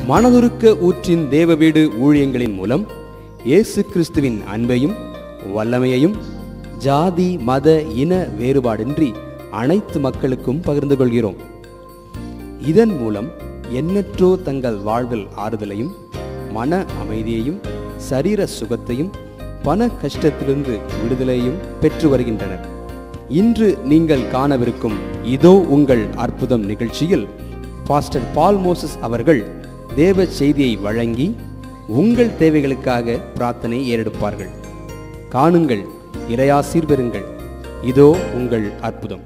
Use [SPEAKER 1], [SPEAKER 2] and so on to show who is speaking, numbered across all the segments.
[SPEAKER 1] மனதுருக்க ஊற்றின் தேவ வீடு ஊழியங்களின் மூலம் இயேசு கிறிஸ்துவின் அன்பையும் வல்லமையையும் ஜாதி மத இன வேறுபாடின்றி அனைத்து மக்களுக்கும் பகிர்ந்து கொள்கிறோம் இதன் மூலம் எண்ணற்றோ தங்கள் வாழ்வில் ஆறுதலையும் மன அமைதியையும் சரீர சுகத்தையும் பண கஷ்டத்திலிருந்து விடுதலையும் பெற்று வருகின்றனர் இன்று நீங்கள் காணவிருக்கும் இதோ உங்கள் அற்புதம் நிகழ்ச்சியில் பாஸ்டர் பால் மோசஸ் அவர்கள் தேவ செய்தியை வழங்கி உங்கள் தேவைகளுக்காக பிரார்த்தனை ஏறெடுப்பார்கள் காணுங்கள் இறையாசீர் பெறுங்கள் இதோ உங்கள் அற்புதம்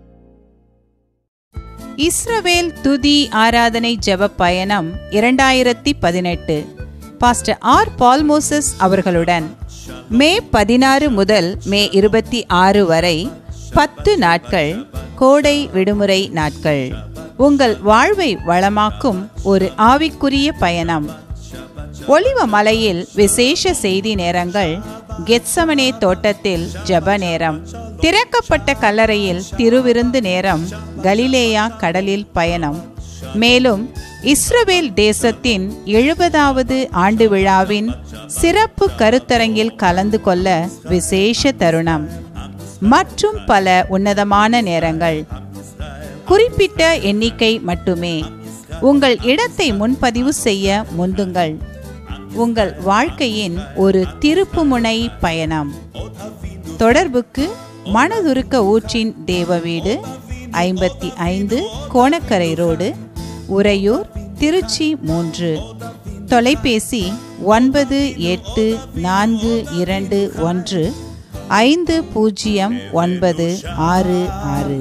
[SPEAKER 2] இஸ்ரவேல் துதி ஆராதனை ஜெப பயணம் இரண்டாயிரத்தி பதினெட்டு பாஸ்டர் ஆர் பால்மோசஸ் அவர்களுடன் மே பதினாறு முதல் மே இருபத்தி ஆறு வரை பத்து நாட்கள் கோடை விடுமுறை நாட்கள் உங்கள் வாழ்வை வளமாக்கும் ஒரு ஆவிக்குரிய பயணம் ஒளிவ மலையில் விசேஷ செய்தி நேரங்கள் கெத்சமனே தோட்டத்தில் ஜெப நேரம் திறக்கப்பட்ட கல்லறையில் திருவிருந்து நேரம் கலிலேயா கடலில் பயணம் மேலும் இஸ்ரவேல் தேசத்தின் எழுபதாவது ஆண்டு விழாவின் சிறப்பு கருத்தரங்கில் கலந்து கொள்ள விசேஷ தருணம் மற்றும் பல உன்னதமான நேரங்கள் குறிப்பிட்ட எண்ணிக்கை மட்டுமே உங்கள் இடத்தை முன்பதிவு செய்ய முந்துங்கள் உங்கள் வாழ்க்கையின் ஒரு திருப்புமுனை பயணம் தொடர்புக்கு மனதுருக்க ஊற்றின் தேவ வீடு ஐம்பத்தி ஐந்து கோணக்கரை ரோடு உறையூர் திருச்சி மூன்று தொலைபேசி ஒன்பது எட்டு நான்கு இரண்டு ஒன்று ஐந்து பூஜ்ஜியம் ஒன்பது ஆறு ஆறு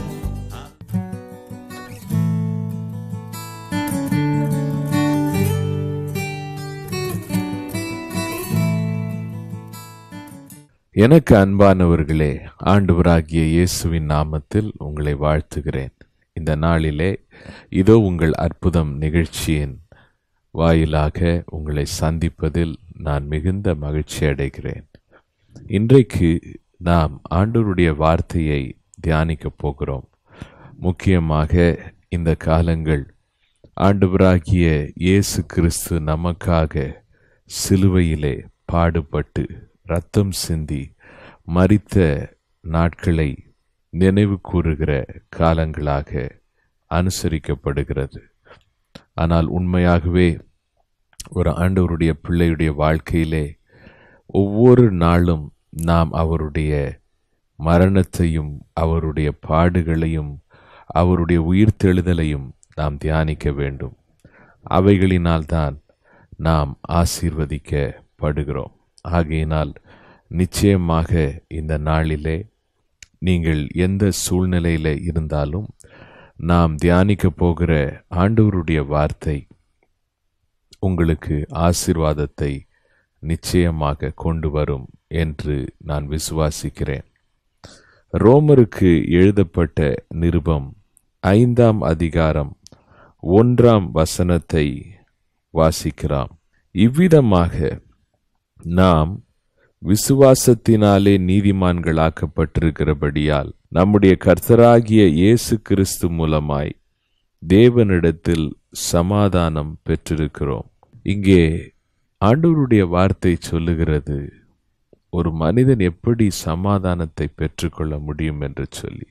[SPEAKER 3] எனக்கு அன்பானவர்களே ஆண்டவராகிய இயேசுவின் நாமத்தில் உங்களை வாழ்த்துகிறேன் இந்த நாளிலே இதோ உங்கள் அற்புதம் நிகழ்ச்சியின் வாயிலாக உங்களை சந்திப்பதில் நான் மிகுந்த மகிழ்ச்சி அடைகிறேன் இன்றைக்கு நாம் ஆண்டவருடைய வார்த்தையை தியானிக்கப் போகிறோம் முக்கியமாக இந்த காலங்கள் ஆண்டவராகிய இயேசு கிறிஸ்து நமக்காக சிலுவையிலே பாடுபட்டு ரத்தம் சிந்தி மரித்த நாட்களை நினைவு கூறுகிற காலங்களாக அனுசரிக்கப்படுகிறது ஆனால் உண்மையாகவே ஒரு ஆண்டவருடைய பிள்ளையுடைய வாழ்க்கையிலே ஒவ்வொரு நாளும் நாம் அவருடைய மரணத்தையும் அவருடைய பாடுகளையும் அவருடைய உயிர்த்தெழுதலையும் நாம் தியானிக்க வேண்டும் அவைகளினால்தான் நாம் ஆசீர்வதிக்கப்படுகிறோம் ஆகையினால் நிச்சயமாக இந்த நாளிலே நீங்கள் எந்த சூழ்நிலையில் இருந்தாலும் நாம் தியானிக்க போகிற ஆண்டவருடைய வார்த்தை உங்களுக்கு ஆசீர்வாதத்தை நிச்சயமாக கொண்டு வரும் என்று நான் விசுவாசிக்கிறேன் ரோமருக்கு எழுதப்பட்ட நிருபம் ஐந்தாம் அதிகாரம் ஒன்றாம் வசனத்தை வாசிக்கிறோம் இவ்விதமாக நாம் விசுவாசத்தினாலே நீதிமான்களாக்கப்பட்டிருக்கிறபடியால் நம்முடைய கர்த்தராகிய இயேசு கிறிஸ்து மூலமாய் தேவனிடத்தில் சமாதானம் பெற்றிருக்கிறோம் இங்கே ஆண்டவருடைய வார்த்தை சொல்லுகிறது ஒரு மனிதன் எப்படி சமாதானத்தை பெற்றுக்கொள்ள முடியும் என்று சொல்லி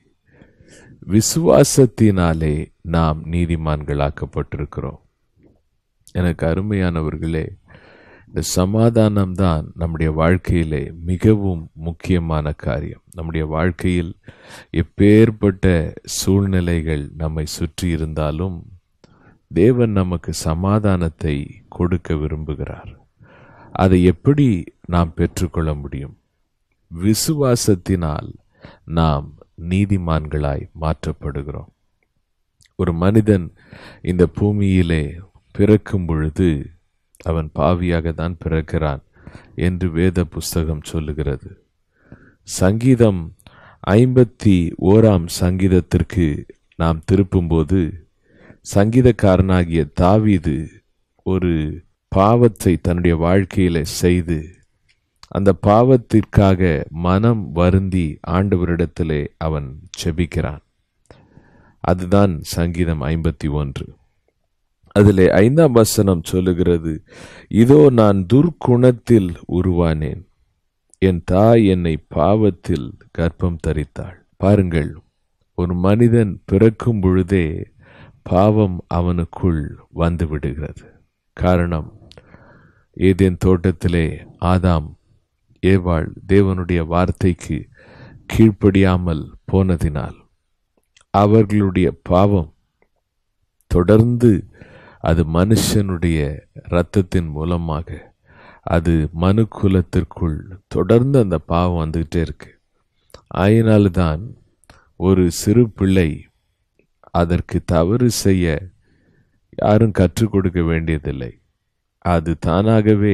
[SPEAKER 3] விசுவாசத்தினாலே நாம் நீதிமான்களாக்கப்பட்டிருக்கிறோம் எனக்கு அருமையானவர்களே இந்த சமாதானம் தான் நம்முடைய வாழ்க்கையிலே மிகவும் முக்கியமான காரியம் நம்முடைய வாழ்க்கையில் எப்பேற்பட்ட சூழ்நிலைகள் நம்மை சுற்றி இருந்தாலும் தேவன் நமக்கு சமாதானத்தை கொடுக்க விரும்புகிறார் அதை எப்படி நாம் பெற்றுக்கொள்ள முடியும் விசுவாசத்தினால் நாம் நீதிமான்களாய் மாற்றப்படுகிறோம் ஒரு மனிதன் இந்த பூமியிலே பிறக்கும் பொழுது அவன் பாவியாக தான் பிறக்கிறான் என்று வேத புஸ்தகம் சொல்லுகிறது சங்கீதம் ஐம்பத்தி ஓராம் சங்கீதத்திற்கு நாம் திருப்பும்போது சங்கீதக்காரனாகிய தாவீது ஒரு பாவத்தை தன்னுடைய வாழ்க்கையில செய்து அந்த பாவத்திற்காக மனம் வருந்தி ஆண்டவரிடத்திலே அவன் செபிக்கிறான் அதுதான் சங்கீதம் ஐம்பத்தி ஒன்று அதிலே ஐந்தாம் வசனம் சொல்லுகிறது இதோ நான் துர்க்குணத்தில் உருவானேன் என் தாய் என்னை பாவத்தில் கர்ப்பம் தரித்தாள் பாருங்கள் ஒரு மனிதன் பிறக்கும் பொழுதே பாவம் அவனுக்குள் வந்து விடுகிறது காரணம் ஏதேன் தோட்டத்திலே ஆதாம் ஏவாள் தேவனுடைய வார்த்தைக்கு கீழ்ப்படியாமல் போனதினால் அவர்களுடைய பாவம் தொடர்ந்து அது மனுஷனுடைய இரத்தத்தின் மூலமாக அது மனு குலத்திற்குள் தொடர்ந்து அந்த பாவம் வந்துகிட்டே இருக்கு ஆயினால்தான் ஒரு சிறு பிள்ளை அதற்கு தவறு செய்ய யாரும் கற்றுக் கொடுக்க வேண்டியதில்லை அது தானாகவே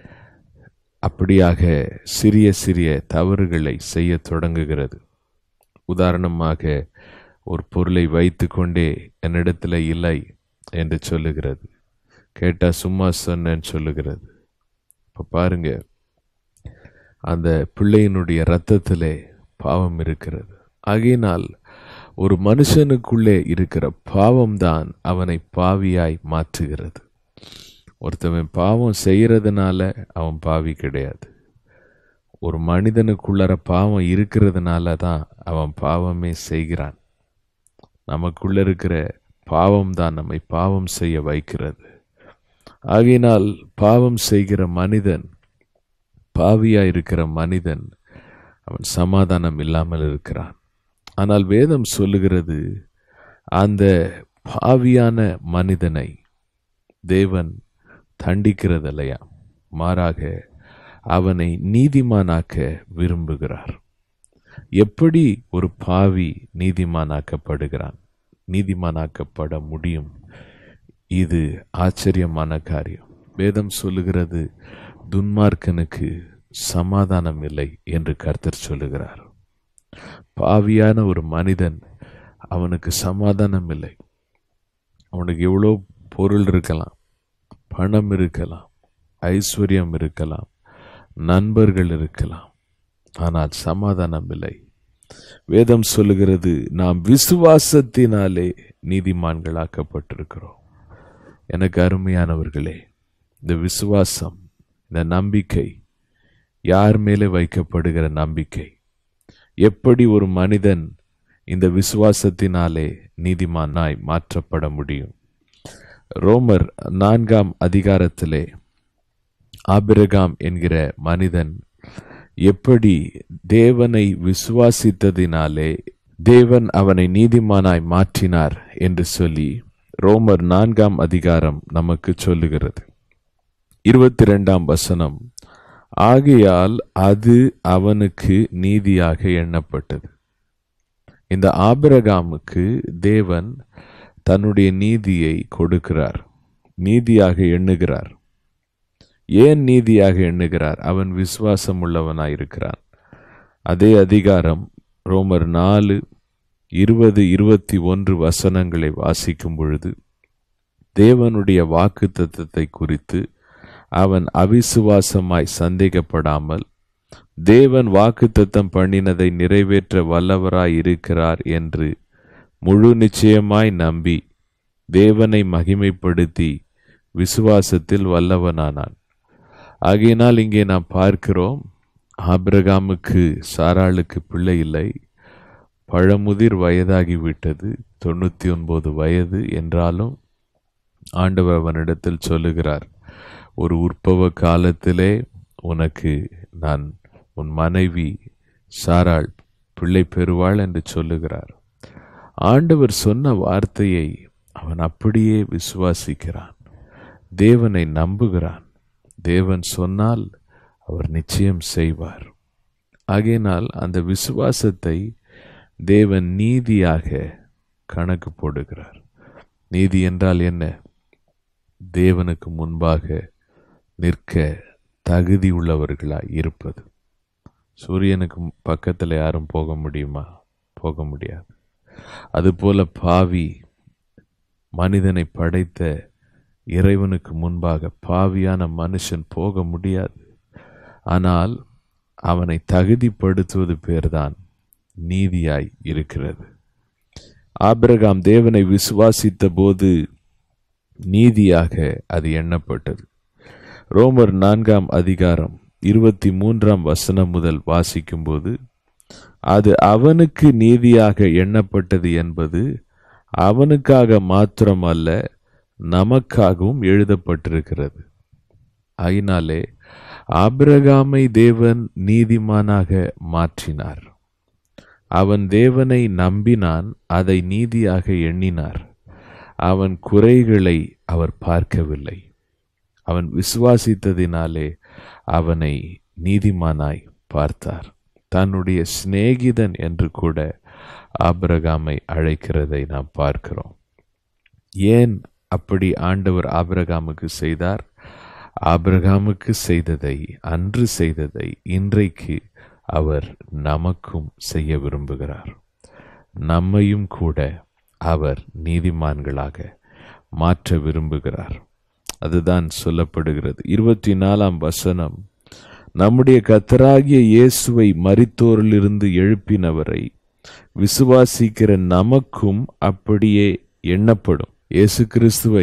[SPEAKER 3] அப்படியாக சிறிய சிறிய தவறுகளை செய்ய தொடங்குகிறது உதாரணமாக ஒரு பொருளை வைத்துக்கொண்டே என்னிடத்துல இல்லை என்று சொல்லுகிறது கேட்டா சும்மா சொன்னேன்னு சொல்லுகிறது இப்போ பாருங்க அந்த பிள்ளையினுடைய இரத்தத்திலே பாவம் இருக்கிறது ஆகையினால் ஒரு மனுஷனுக்குள்ளே இருக்கிற பாவம்தான் அவனை பாவியாய் மாற்றுகிறது ஒருத்தவன் பாவம் செய்யறதுனால அவன் பாவி கிடையாது ஒரு மனிதனுக்குள்ளற பாவம் இருக்கிறதுனால தான் அவன் பாவமே செய்கிறான் நமக்குள்ள இருக்கிற பாவம் தான் நம்மை பாவம் செய்ய வைக்கிறது ஆகையினால் பாவம் செய்கிற மனிதன் பாவியா இருக்கிற மனிதன் அவன் சமாதானம் இல்லாமல் இருக்கிறான் ஆனால் வேதம் சொல்லுகிறது அந்த பாவியான மனிதனை தேவன் தண்டிக்கிறதில்லையா மாறாக அவனை நீதிமானாக்க விரும்புகிறார் எப்படி ஒரு பாவி நீதிமானாக்கப்படுகிறான் நீதிமானாக்கப்பட முடியும் இது ஆச்சரியமான காரியம் வேதம் சொல்லுகிறது துன்மார்க்கனுக்கு சமாதானம் இல்லை என்று கர்த்தர் சொல்லுகிறார் பாவியான ஒரு மனிதன் அவனுக்கு சமாதானம் இல்லை அவனுக்கு எவ்வளோ பொருள் இருக்கலாம் பணம் இருக்கலாம் ஐஸ்வர்யம் இருக்கலாம் நண்பர்கள் இருக்கலாம் ஆனால் சமாதானம் இல்லை வேதம் சொல்லுகிறது நாம் விசுவாசத்தினாலே நீதிமான்களாக்கப்பட்டிருக்கிறோம் எனக்கு அருமையானவர்களே இந்த விசுவாசம் இந்த நம்பிக்கை யார் மேலே வைக்கப்படுகிற நம்பிக்கை எப்படி ஒரு மனிதன் இந்த விசுவாசத்தினாலே நீதிமானாய் மாற்றப்பட முடியும் ரோமர் நான்காம் அதிகாரத்திலே ஆபிரகாம் என்கிற மனிதன் எப்படி தேவனை விசுவாசித்ததினாலே தேவன் அவனை நீதிமானாய் மாற்றினார் என்று சொல்லி ரோமர் நான்காம் அதிகாரம் நமக்கு சொல்லுகிறது இருபத்தி ரெண்டாம் வசனம் ஆகையால் அது அவனுக்கு நீதியாக எண்ணப்பட்டது இந்த ஆபிரகாமுக்கு தேவன் தன்னுடைய நீதியை கொடுக்கிறார் நீதியாக எண்ணுகிறார் ஏன் நீதியாக எண்ணுகிறார் அவன் விசுவாசம் உள்ளவனாயிருக்கிறான் அதே அதிகாரம் ரோமர் நாலு இருபது இருபத்தி ஒன்று வசனங்களை வாசிக்கும் பொழுது தேவனுடைய வாக்கு தத்துவத்தை குறித்து அவன் அவிசுவாசமாய் சந்தேகப்படாமல் தேவன் வாக்குத்தத்தம் பண்ணினதை நிறைவேற்ற வல்லவராய் இருக்கிறார் என்று முழு நிச்சயமாய் நம்பி தேவனை மகிமைப்படுத்தி விசுவாசத்தில் வல்லவனானான் ஆகையினால் இங்கே நாம் பார்க்கிறோம் ஆபிரகாமுக்கு சாராளுக்கு பிள்ளை இல்லை பழமுதிர் வயதாகிவிட்டது தொண்ணூற்றி ஒன்பது வயது என்றாலும் ஆண்டவர் அவனிடத்தில் சொல்லுகிறார் ஒரு உற்பவ காலத்திலே உனக்கு நான் உன் மனைவி சாராள் பிள்ளை பெறுவாள் என்று சொல்லுகிறார் ஆண்டவர் சொன்ன வார்த்தையை அவன் அப்படியே விசுவாசிக்கிறான் தேவனை நம்புகிறான் தேவன் சொன்னால் அவர் நிச்சயம் செய்வார் ஆகையினால் அந்த விசுவாசத்தை தேவன் நீதியாக கணக்கு போடுகிறார் நீதி என்றால் என்ன தேவனுக்கு முன்பாக நிற்க தகுதி உள்ளவர்களாய் இருப்பது சூரியனுக்கு பக்கத்தில் யாரும் போக முடியுமா போக முடியாது அதுபோல பாவி மனிதனை படைத்த இறைவனுக்கு முன்பாக பாவியான மனுஷன் போக முடியாது ஆனால் அவனை தகுதிப்படுத்துவது பேர்தான் நீதியாய் இருக்கிறது ஆபிரகாம் தேவனை விசுவாசித்த போது நீதியாக அது எண்ணப்பட்டது ரோமர் நான்காம் அதிகாரம் இருபத்தி மூன்றாம் வசனம் முதல் வாசிக்கும்போது அது அவனுக்கு நீதியாக எண்ணப்பட்டது என்பது அவனுக்காக மாத்திரமல்ல நமக்காகவும் எழுதப்பட்டிருக்கிறது ஆயினாலே ஆபிரகாமை தேவன் நீதிமானாக மாற்றினார் அவன் தேவனை நம்பினான் அதை நீதியாக எண்ணினார் அவன் குறைகளை அவர் பார்க்கவில்லை அவன் விசுவாசித்ததினாலே அவனை நீதிமானாய் பார்த்தார் தன்னுடைய சிநேகிதன் என்று கூட ஆபிரகாமை அழைக்கிறதை நாம் பார்க்கிறோம் ஏன் அப்படி ஆண்டவர் ஆபிரகாமுக்கு செய்தார் ஆபிரகாமுக்கு செய்ததை அன்று செய்ததை இன்றைக்கு அவர் நமக்கும் செய்ய விரும்புகிறார் நம்மையும் கூட அவர் நீதிமான்களாக மாற்ற விரும்புகிறார் அதுதான் சொல்லப்படுகிறது இருபத்தி நாலாம் வசனம் நம்முடைய கத்தராகிய இயேசுவை மரித்தோரிலிருந்து எழுப்பினவரை விசுவாசிக்கிற நமக்கும் அப்படியே எண்ணப்படும் இயேசு கிறிஸ்துவை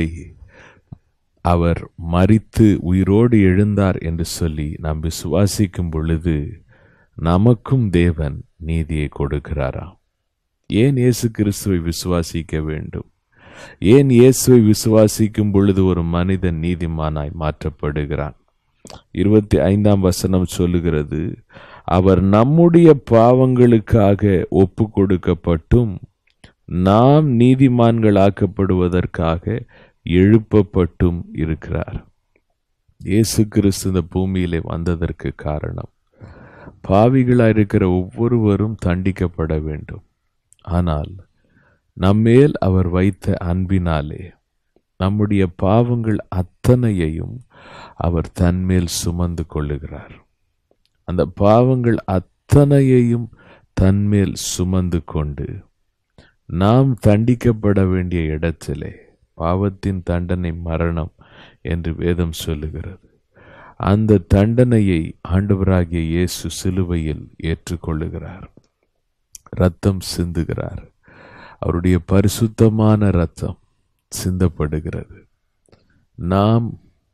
[SPEAKER 3] அவர் மரித்து உயிரோடு எழுந்தார் என்று சொல்லி நாம் விசுவாசிக்கும் பொழுது நமக்கும் தேவன் நீதியை கொடுக்கிறாராம் ஏன் இயேசு கிறிஸ்துவை விசுவாசிக்க வேண்டும் ஏன் இயேசுவை விசுவாசிக்கும் பொழுது ஒரு மனிதன் நீதிமானாய் மாற்றப்படுகிறான் இருபத்தி ஐந்தாம் வசனம் சொல்லுகிறது அவர் நம்முடைய பாவங்களுக்காக ஒப்பு கொடுக்கப்பட்டும் நாம் நீதிமான்களாக்கப்படுவதற்காக எழுப்பப்பட்டும் இருக்கிறார் இயேசு கிறிஸ்து இந்த பூமியிலே வந்ததற்கு காரணம் பாவிகளாய் இருக்கிற ஒவ்வொருவரும் தண்டிக்கப்பட வேண்டும் ஆனால் நம்மேல் அவர் வைத்த அன்பினாலே நம்முடைய பாவங்கள் அத்தனையையும் அவர் தன்மேல் சுமந்து கொள்ளுகிறார் அந்த பாவங்கள் அத்தனையையும் தன்மேல் சுமந்து கொண்டு நாம் தண்டிக்கப்பட வேண்டிய இடத்திலே பாவத்தின் தண்டனை மரணம் என்று வேதம் சொல்லுகிறது அந்த தண்டனையை ஆண்டவராகிய இயேசு சிலுவையில் ஏற்றுக்கொள்ளுகிறார் ரத்தம் சிந்துகிறார் அவருடைய பரிசுத்தமான ரத்தம் சிந்தப்படுகிறது நாம்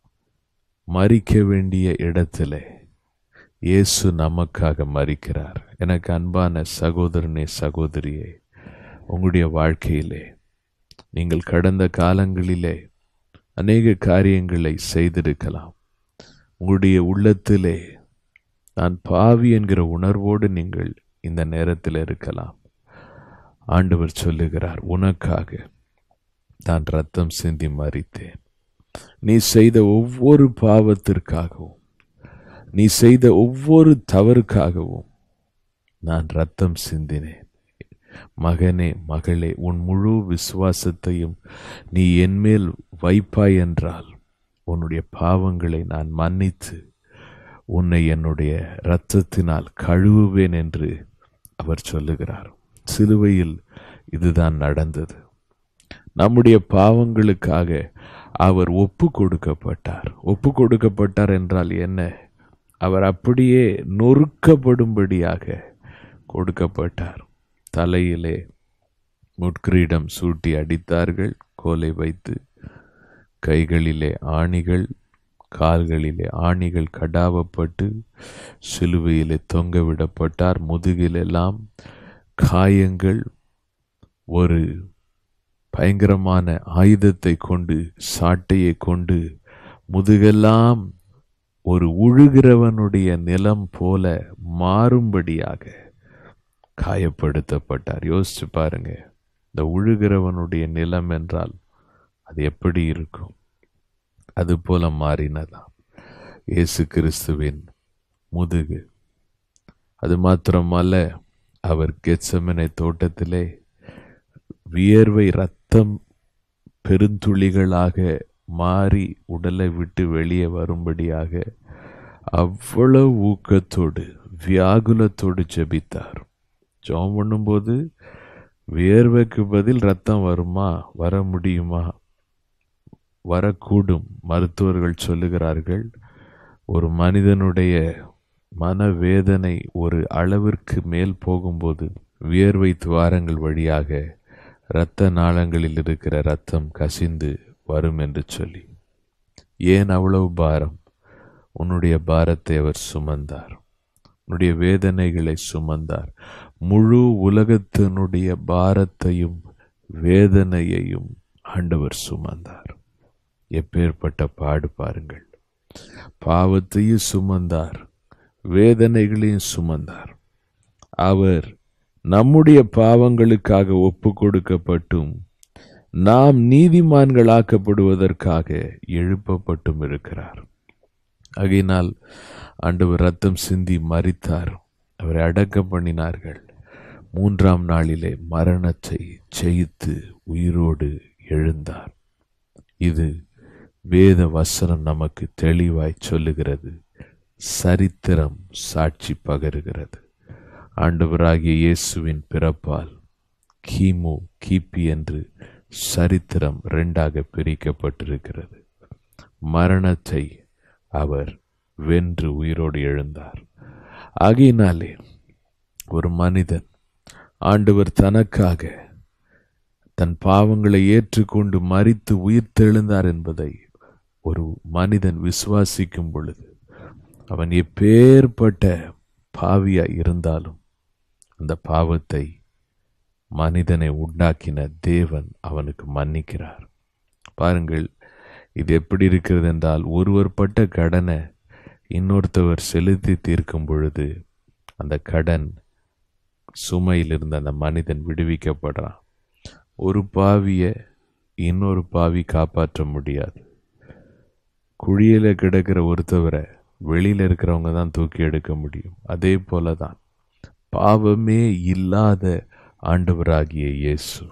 [SPEAKER 3] மறிக்க வேண்டிய இடத்திலே இயேசு நமக்காக மறிக்கிறார் எனக்கு அன்பான சகோதரனே சகோதரியே உங்களுடைய வாழ்க்கையிலே நீங்கள் கடந்த காலங்களிலே அநேக காரியங்களை செய்திருக்கலாம் உங்களுடைய உள்ளத்திலே நான் பாவி என்கிற உணர்வோடு நீங்கள் இந்த நேரத்தில் இருக்கலாம் ஆண்டவர் சொல்லுகிறார் உனக்காக நான் ரத்தம் சிந்தி மறித்தேன் நீ செய்த ஒவ்வொரு பாவத்திற்காகவும் நீ செய்த ஒவ்வொரு தவறுக்காகவும் நான் ரத்தம் சிந்தினேன் மகனே மகளே உன் முழு விசுவாசத்தையும் நீ என்மேல் வைப்பாய் என்றால் உன்னுடைய பாவங்களை நான் மன்னித்து உன்னை என்னுடைய இரத்தத்தினால் கழுவுவேன் என்று அவர் சொல்லுகிறார் சிலுவையில் இதுதான் நடந்தது நம்முடைய பாவங்களுக்காக அவர் ஒப்பு கொடுக்கப்பட்டார் ஒப்பு கொடுக்கப்பட்டார் என்றால் என்ன அவர் அப்படியே நொறுக்கப்படும்படியாக கொடுக்கப்பட்டார் தலையிலே முட்கிரீடம் சூட்டி அடித்தார்கள் கோலை வைத்து கைகளிலே ஆணிகள் கால்களிலே ஆணிகள் கடாவப்பட்டு சிலுவையிலே தொங்க விடப்பட்டார் முதுகிலெல்லாம் காயங்கள் ஒரு பயங்கரமான ஆயுதத்தை கொண்டு சாட்டையை கொண்டு முதுகெல்லாம் ஒரு உழுகிறவனுடைய நிலம் போல மாறும்படியாக காயப்படுத்தப்பட்டார் யோசிச்சு பாருங்க இந்த உழுகிறவனுடைய நிலம் என்றால் அது எப்படி இருக்கும் அது போல மாறினதாம் இயேசு கிறிஸ்துவின் முதுகு அது மாத்திரமல்ல அவர் கெச்சமனை தோட்டத்திலே வியர்வை ரத்தம் பெருந்துளிகளாக மாறி உடலை விட்டு வெளியே வரும்படியாக அவ்வளவு ஊக்கத்தோடு வியாகுலத்தோடு ஜெபித்தார் ஜெபம் பண்ணும்போது வியர்வைக்கு பதில் ரத்தம் வருமா வர முடியுமா வரக்கூடும் மருத்துவர்கள் சொல்லுகிறார்கள் ஒரு மனிதனுடைய மனவேதனை ஒரு அளவிற்கு மேல் போகும்போது வியர்வை துவாரங்கள் வழியாக இரத்த நாளங்களில் இருக்கிற ரத்தம் கசிந்து வரும் என்று சொல்லி ஏன் அவ்வளவு பாரம் உன்னுடைய பாரத்தை அவர் சுமந்தார் உன்னுடைய வேதனைகளை சுமந்தார் முழு உலகத்தினுடைய பாரத்தையும் வேதனையையும் ஆண்டவர் சுமந்தார் எப்பேற்பட்ட பாடு பாருங்கள் பாவத்தையும் சுமந்தார் வேதனைகளையும் சுமந்தார் அவர் நம்முடைய பாவங்களுக்காக ஒப்பு கொடுக்கப்பட்டும் நாம் நீதிமான்களாக்கப்படுவதற்காக எழுப்பப்பட்டும் இருக்கிறார் ஆகையினால் ஆண்டவர் ரத்தம் சிந்தி மறித்தார் அவரை அடக்கம் பண்ணினார்கள் மூன்றாம் நாளிலே மரணத்தை ஜெயித்து உயிரோடு எழுந்தார் இது வேத வசனம் நமக்கு தெளிவாய் சொல்லுகிறது சரித்திரம் சாட்சி பகருகிறது ஆண்டவராகிய இயேசுவின் பிறப்பால் கிமு கிபி என்று சரித்திரம் ரெண்டாக பிரிக்கப்பட்டிருக்கிறது மரணத்தை அவர் வென்று உயிரோடு எழுந்தார் ஆகையினாலே ஒரு மனிதன் ஆண்டவர் தனக்காக தன் பாவங்களை ஏற்றுக்கொண்டு மறித்து உயிர்த்தெழுந்தார் என்பதை ஒரு மனிதன் விசுவாசிக்கும் பொழுது அவன் எப்பேற்பட்ட பாவியா இருந்தாலும் அந்த பாவத்தை மனிதனை உண்டாக்கின தேவன் அவனுக்கு மன்னிக்கிறார் பாருங்கள் இது எப்படி இருக்கிறது என்றால் ஒருவர் பட்ட கடனை இன்னொருத்தவர் செலுத்தி தீர்க்கும் பொழுது அந்த கடன் சுமையிலிருந்து அந்த மனிதன் விடுவிக்கப்படுறான் ஒரு பாவிய இன்னொரு பாவி காப்பாற்ற முடியாது குழியில கிடக்கிற ஒருத்தவரை வெளியில இருக்கிறவங்க தான் தூக்கி எடுக்க முடியும் அதே போல தான் பாவமே இல்லாத ஆண்டவராகிய இயேசு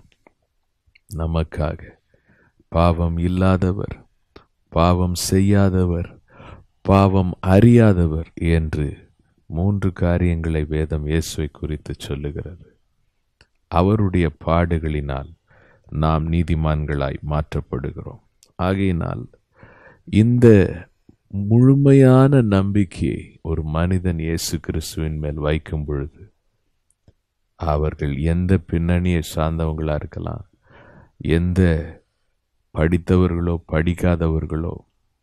[SPEAKER 3] நமக்காக பாவம் இல்லாதவர் பாவம் செய்யாதவர் பாவம் அறியாதவர் என்று மூன்று காரியங்களை வேதம் இயேசுவை குறித்து சொல்லுகிறது அவருடைய பாடுகளினால் நாம் நீதிமான்களாய் மாற்றப்படுகிறோம் ஆகையினால் இந்த முழுமையான நம்பிக்கையை ஒரு மனிதன் இயேசு கிறிஸ்துவின் மேல் வைக்கும் பொழுது அவர்கள் எந்த பின்னணியை சார்ந்தவங்களா இருக்கலாம் எந்த படித்தவர்களோ படிக்காதவர்களோ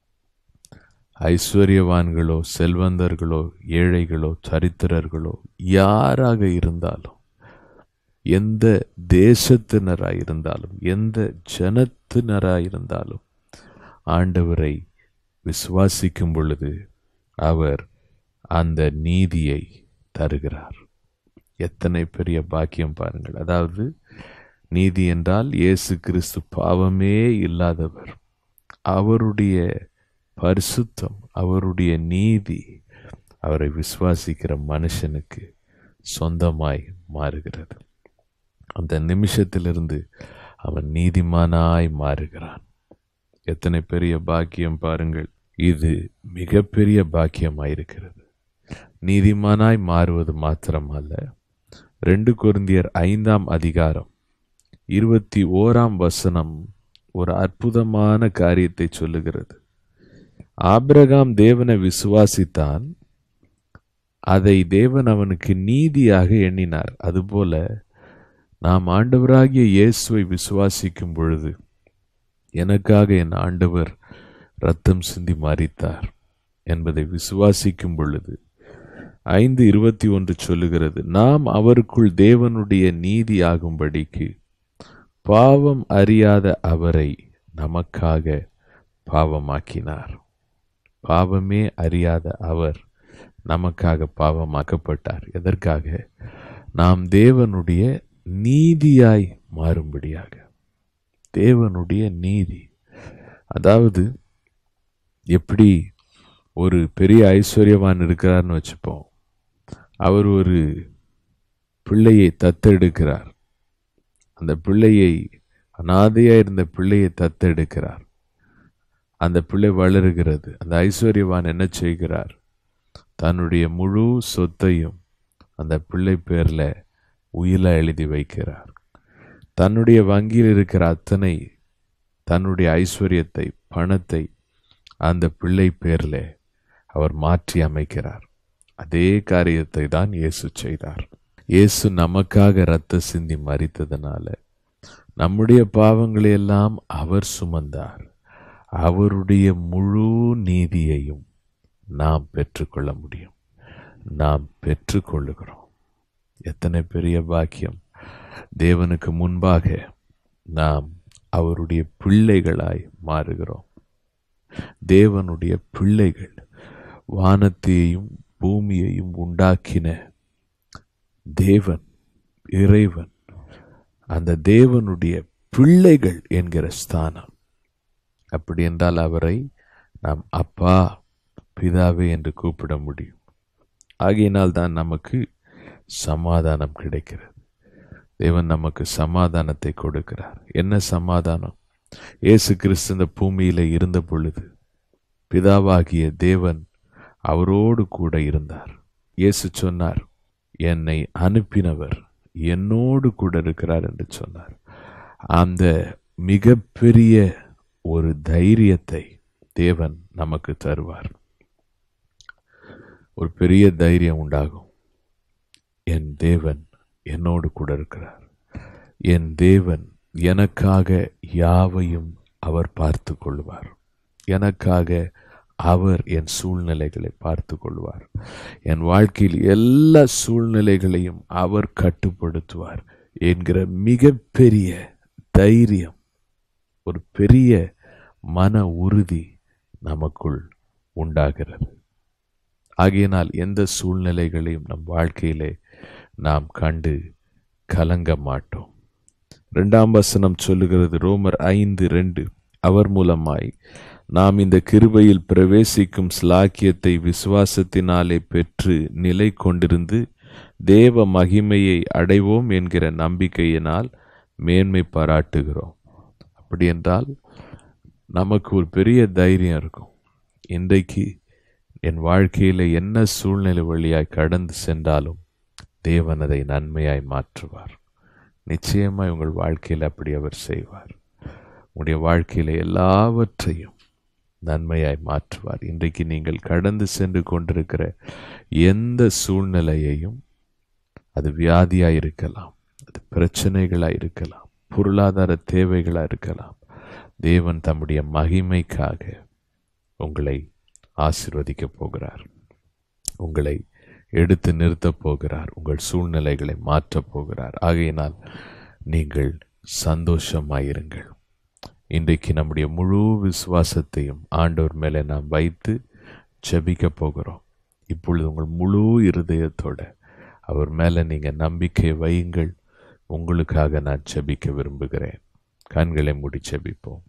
[SPEAKER 3] ஐஸ்வர்யவான்களோ செல்வந்தர்களோ ஏழைகளோ சரித்திரர்களோ யாராக இருந்தாலும் எந்த தேசத்தினராய் இருந்தாலும் எந்த ஜனத்தினராய் இருந்தாலும் ஆண்டவரை விசுவாசிக்கும் பொழுது அவர் அந்த நீதியை தருகிறார் எத்தனை பெரிய பாக்கியம் பாருங்கள் அதாவது நீதி என்றால் இயேசு கிறிஸ்து பாவமே இல்லாதவர் அவருடைய பரிசுத்தம் அவருடைய நீதி அவரை விசுவாசிக்கிற மனுஷனுக்கு சொந்தமாய் மாறுகிறது அந்த நிமிஷத்திலிருந்து அவன் நீதிமானாய் மாறுகிறான் எத்தனை பெரிய பாக்கியம் பாருங்கள் இது மிகப்பெரிய பாக்கியமாயிருக்கிறது நீதிமானாய் மாறுவது மாத்திரமல்ல ரெண்டு கொரிந்தியர் ஐந்தாம் அதிகாரம் இருபத்தி ஓராம் வசனம் ஒரு அற்புதமான காரியத்தை சொல்லுகிறது ஆபிரகாம் தேவனை விசுவாசித்தான் அதை தேவன் அவனுக்கு நீதியாக எண்ணினார் அதுபோல நாம் ஆண்டவராகிய இயேசுவை விசுவாசிக்கும் பொழுது எனக்காக என் ஆண்டவர் ரத்தம் சிந்தி மறித்தார் என்பதை விசுவாசிக்கும் பொழுது ஐந்து இருபத்தி ஒன்று சொல்லுகிறது நாம் அவருக்குள் தேவனுடைய நீதி ஆகும்படிக்கு பாவம் அறியாத அவரை நமக்காக பாவமாக்கினார் பாவமே அறியாத அவர் நமக்காக பாவமாக்கப்பட்டார் எதற்காக நாம் தேவனுடைய நீதியாய் மாறும்படியாக தேவனுடைய நீதி அதாவது எப்படி ஒரு பெரிய ஐஸ்வர்யவான் இருக்கிறார்னு வச்சுப்போம் அவர் ஒரு பிள்ளையை தத்தெடுக்கிறார் அந்த பிள்ளையை அனாதையா இருந்த பிள்ளையை தத்தெடுக்கிறார் அந்த பிள்ளை வளருகிறது அந்த ஐஸ்வர்யவான் என்ன செய்கிறார் தன்னுடைய முழு சொத்தையும் அந்த பிள்ளை பேர்ல உயிலா எழுதி வைக்கிறார் தன்னுடைய வங்கியில் இருக்கிற அத்தனை தன்னுடைய ஐஸ்வர்யத்தை பணத்தை அந்த பிள்ளை பேர்ல அவர் மாற்றி அமைக்கிறார் அதே காரியத்தை தான் இயேசு செய்தார் இயேசு நமக்காக இரத்த சிந்தி மறித்ததுனால நம்முடைய பாவங்களை எல்லாம் அவர் சுமந்தார் அவருடைய முழு நீதியையும் நாம் பெற்றுக்கொள்ள முடியும் நாம் பெற்றுக்கொள்ளுகிறோம் எத்தனை பெரிய பாக்கியம் தேவனுக்கு முன்பாக நாம் அவருடைய பிள்ளைகளாய் மாறுகிறோம் தேவனுடைய பிள்ளைகள் வானத்தையும் பூமியையும் உண்டாக்கின தேவன் இறைவன் அந்த தேவனுடைய பிள்ளைகள் என்கிற ஸ்தானம் அப்படி என்றால் அவரை நாம் அப்பா பிதாவே என்று கூப்பிட முடியும் ஆகையினால் தான் நமக்கு சமாதானம் கிடைக்கிறது தேவன் நமக்கு சமாதானத்தை கொடுக்கிறார் என்ன சமாதானம் இயேசு கிறிஸ்து இந்த பூமியில இருந்த பொழுது பிதாவாகிய தேவன் அவரோடு கூட இருந்தார் இயேசு சொன்னார் என்னை அனுப்பினவர் என்னோடு கூட இருக்கிறார் என்று சொன்னார் அந்த மிகப்பெரிய ஒரு தைரியத்தை தேவன் நமக்கு தருவார் ஒரு பெரிய தைரியம் உண்டாகும் என் தேவன் என்னோடு கூட இருக்கிறார் என் தேவன் எனக்காக யாவையும் அவர் பார்த்து கொள்வார் எனக்காக அவர் என் சூழ்நிலைகளை பார்த்து கொள்வார் என் வாழ்க்கையில் எல்லா சூழ்நிலைகளையும் அவர் கட்டுப்படுத்துவார் என்கிற மிகப்பெரிய தைரியம் ஒரு பெரிய மன உறுதி நமக்குள் உண்டாகிறது ஆகையினால் எந்த சூழ்நிலைகளையும் நம் வாழ்க்கையிலே நாம் கண்டு கலங்க மாட்டோம் இரண்டாம் வசனம் சொல்லுகிறது ரோமர் ஐந்து ரெண்டு அவர் மூலமாய் நாம் இந்த கிருபையில் பிரவேசிக்கும் ஸ்லாக்கியத்தை விசுவாசத்தினாலே பெற்று நிலை கொண்டிருந்து தேவ மகிமையை அடைவோம் என்கிற நம்பிக்கையினால் மேன்மை பாராட்டுகிறோம் அப்படி என்றால் நமக்கு ஒரு பெரிய தைரியம் இருக்கும் இன்றைக்கு என் வாழ்க்கையில் என்ன சூழ்நிலை வழியாய் கடந்து சென்றாலும் தேவன் அதை நன்மையாய் மாற்றுவார் நிச்சயமாய் உங்கள் வாழ்க்கையில் அப்படி அவர் செய்வார் உங்களுடைய வாழ்க்கையில் எல்லாவற்றையும் நன்மையாய் மாற்றுவார் இன்றைக்கு நீங்கள் கடந்து சென்று கொண்டிருக்கிற எந்த சூழ்நிலையையும் அது வியாதியாக இருக்கலாம் அது பிரச்சனைகளாக இருக்கலாம் பொருளாதார தேவைகளாக இருக்கலாம் தேவன் தம்முடைய மகிமைக்காக உங்களை ஆசிர்வதிக்கப் போகிறார் உங்களை எடுத்து நிறுத்தப் போகிறார் உங்கள் சூழ்நிலைகளை மாற்றப் போகிறார் ஆகையினால் நீங்கள் சந்தோஷமாயிருங்கள் இன்றைக்கு நம்முடைய முழு விசுவாசத்தையும் ஆண்டவர் மேலே நாம் வைத்து ஜெபிக்க போகிறோம் இப்பொழுது உங்கள் முழு இருதயத்தோட அவர் மேலே நீங்கள் நம்பிக்கை வையுங்கள் உங்களுக்காக நான் ஜெபிக்க விரும்புகிறேன் கண்களை மூடி ஜெபிப்போம்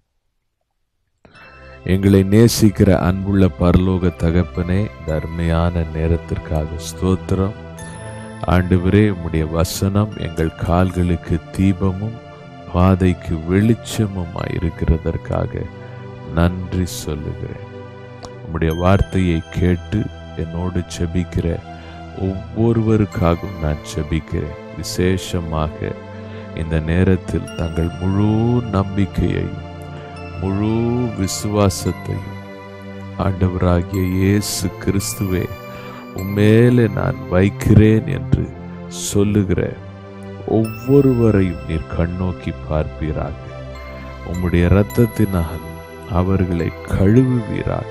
[SPEAKER 3] எங்களை நேசிக்கிற அன்புள்ள பரலோக தகப்பனே இந்த அருமையான நேரத்திற்காக ஸ்தோத்திரம் ஆண்டவரே உம்முடைய வசனம் எங்கள் கால்களுக்கு தீபமும் பாதைக்கு வெளிச்சமுமாய் இருக்கிறதற்காக நன்றி சொல்லுகிறேன் உம்முடைய வார்த்தையை கேட்டு என்னோடு செபிக்கிற ஒவ்வொருவருக்காகவும் நான் செபிக்கிறேன் விசேஷமாக இந்த நேரத்தில் தங்கள் முழு நம்பிக்கையையும் முழு விசுவாசத்தையும் ஆண்டவராகிய இயேசு கிறிஸ்துவே உம்மேலே நான் வைக்கிறேன் என்று சொல்லுகிற ஒவ்வொருவரையும் நீர் கண்ணோக்கி பார்ப்பீராக உம்முடைய இரத்தத்தினால் அவர்களை கழுவுவீராக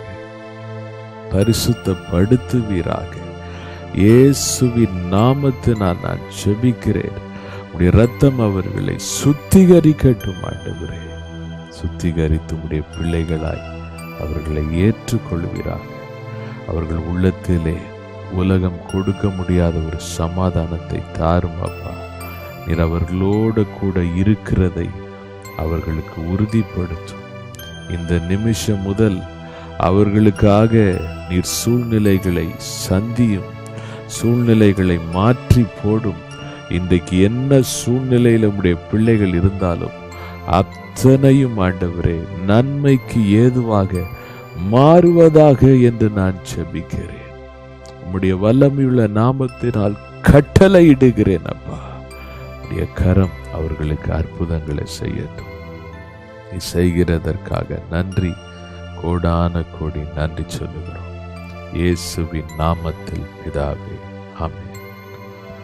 [SPEAKER 3] பரிசுத்தப்படுத்துவீராக இயேசுவின் நாமத்தினால் நான் ஜெபிக்கிறேன் உடைய ரத்தம் அவர்களை சுத்திகரிக்கட்டும் ஆண்டவரே சுத்திகரித்து உடைய பிள்ளைகளாய் அவர்களை ஏற்றுக்கொள்வீராக அவர்கள் உள்ளத்திலே உலகம் கொடுக்க முடியாத ஒரு சமாதானத்தை தாரும் அப்பா நீர் அவர்களோடு கூட இருக்கிறதை அவர்களுக்கு உறுதிப்படுத்தும் இந்த நிமிஷம் முதல் அவர்களுக்காக நீர் சூழ்நிலைகளை சந்தியும் சூழ்நிலைகளை மாற்றி போடும் இன்றைக்கு என்ன சூழ்நிலையில் உடைய பிள்ளைகள் இருந்தாலும் அத்தனையும் ஆண்டவரே நன்மைக்கு ஏதுவாக மாறுவதாக என்று நான் செபிக்கிறேன் உம்முடைய வல்லமையுள்ள நாமத்தினால் கட்டளையிடுகிறேன் அப்பா உடைய கரம் அவர்களுக்கு அற்புதங்களை செய்யட்டும் நீ செய்கிறதற்காக நன்றி கோடான கோடி நன்றி சொல்லுகிறோம் இயேசுவின் நாமத்தில் பிதாவே ஆமென்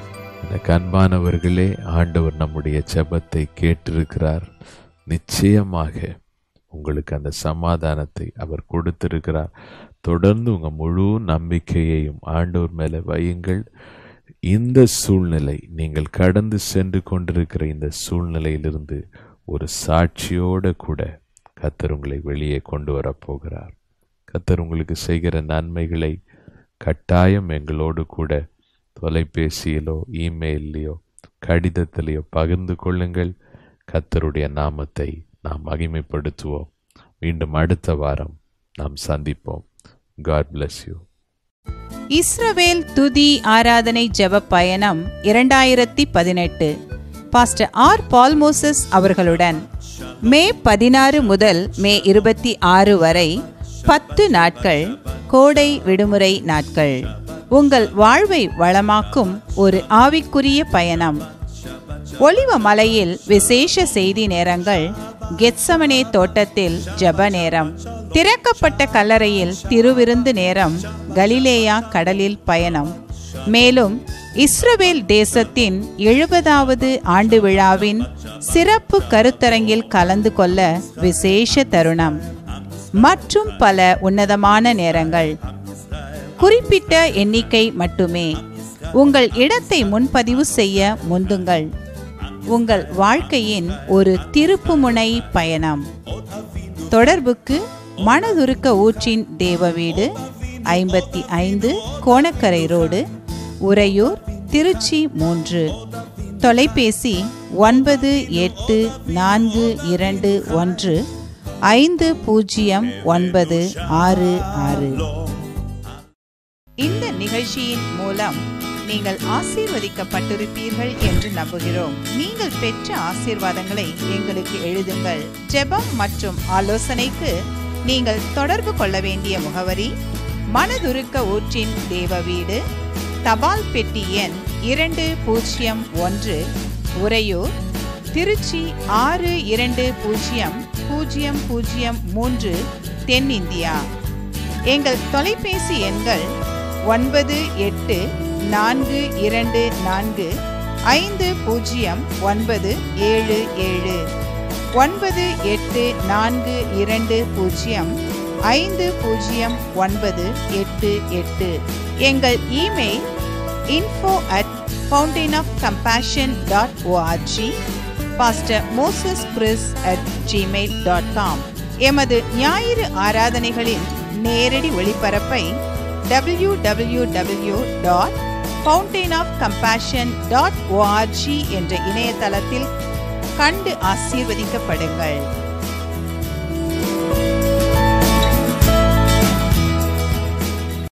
[SPEAKER 3] எனக்கு அன்பானவர்களே ஆண்டவர் நம்முடைய ஜெபத்தை கேட்டிருக்கிறார் நிச்சயமாக உங்களுக்கு அந்த சமாதானத்தை அவர் கொடுத்திருக்கிறார் தொடர்ந்து உங்க முழு நம்பிக்கையையும் ஆண்டவர் மேலே வையுங்கள் இந்த சூழ்நிலை நீங்கள் கடந்து சென்று கொண்டிருக்கிற இந்த சூழ்நிலையிலிருந்து ஒரு சாட்சியோட கூட கத்தர் உங்களை வெளியே கொண்டு வரப் போகிறார் கத்தர் உங்களுக்கு செய்கிற நன்மைகளை கட்டாயம் எங்களோடு கூட தொலைபேசியிலோ இமெயிலையோ கடிதத்திலேயோ பகிர்ந்து கொள்ளுங்கள் கத்தருடைய நாமத்தை நாம் மகிமைப்படுத்துவோம் மீண்டும் அடுத்த வாரம் நாம் சந்திப்போம் காட் bless யூ
[SPEAKER 2] இஸ்ரவேல் துதி ஆராதனை ஜெப பயணம் இரண்டாயிரத்தி பதினெட்டு பாஸ்டர் ஆர் பால்மோசஸ் அவர்களுடன் மே பதினாறு முதல் மே இருபத்தி ஆறு வரை பத்து நாட்கள் கோடை விடுமுறை நாட்கள் உங்கள் வாழ்வை வளமாக்கும் ஒரு ஆவிக்குரிய பயணம் ஒலிவ மலையில் விசேஷ செய்தி நேரங்கள் கெத்சமனே தோட்டத்தில் ஜெப நேரம் திறக்கப்பட்ட கல்லறையில் திருவிருந்து நேரம் கலிலேயா கடலில் பயணம் மேலும் இஸ்ரவேல் தேசத்தின் எழுபதாவது ஆண்டு விழாவின் சிறப்பு கருத்தரங்கில் கலந்து கொள்ள விசேஷ தருணம் மற்றும் பல உன்னதமான நேரங்கள் குறிப்பிட்ட எண்ணிக்கை மட்டுமே உங்கள் இடத்தை முன்பதிவு செய்ய முந்துங்கள் உங்கள் வாழ்க்கையின் ஒரு திருப்புமுனை பயணம் தொடர்புக்கு மனதுருக்க ஊற்றின் தேவ வீடு ஐம்பத்தி ஐந்து கோணக்கரை ரோடு உறையூர் திருச்சி மூன்று தொலைபேசி ஒன்பது எட்டு நான்கு இரண்டு ஒன்று ஐந்து பூஜ்ஜியம் ஒன்பது ஆறு ஆறு இந்த நிகழ்ச்சியின் மூலம் நீங்கள் ஆசீர்வதிக்கப்பட்டிருப்பீர்கள் என்று நம்புகிறோம் நீங்கள் பெற்ற ஆசீர்வாதங்களை எங்களுக்கு எழுதுங்கள் ஜெபம் மற்றும் ஆலோசனைக்கு நீங்கள் தொடர்பு கொள்ள வேண்டிய முகவரி மனதுருக்க ஊற்றின் தேவ வீடு தபால் பெட்டி எண் இரண்டு பூஜ்ஜியம் ஒன்று உறையூர் திருச்சி ஆறு இரண்டு பூஜ்ஜியம் பூஜ்ஜியம் பூஜ்ஜியம் மூன்று தென்னிந்தியா எங்கள் தொலைபேசி எண்கள் ஒன்பது எட்டு நான்கு இரண்டு நான்கு ஐந்து பூஜ்ஜியம் ஒன்பது ஏழு ஏழு ஒன்பது எட்டு நான்கு இரண்டு பூஜ்ஜியம் ஐந்து பூஜ்ஜியம் ஒன்பது எட்டு எட்டு எங்கள் email info at fountain of compassion dot ORG pastor Moses Chris at Gmail dot com எமது ஞாயிறு ஆராதனைகளின் நேரடி ஒளிபரப்பை W W W dot fountain of compassion dot ORG என்ற இணையதளத்தில் கண்டு ஆசீர்வதிக்கப்படுங்கள்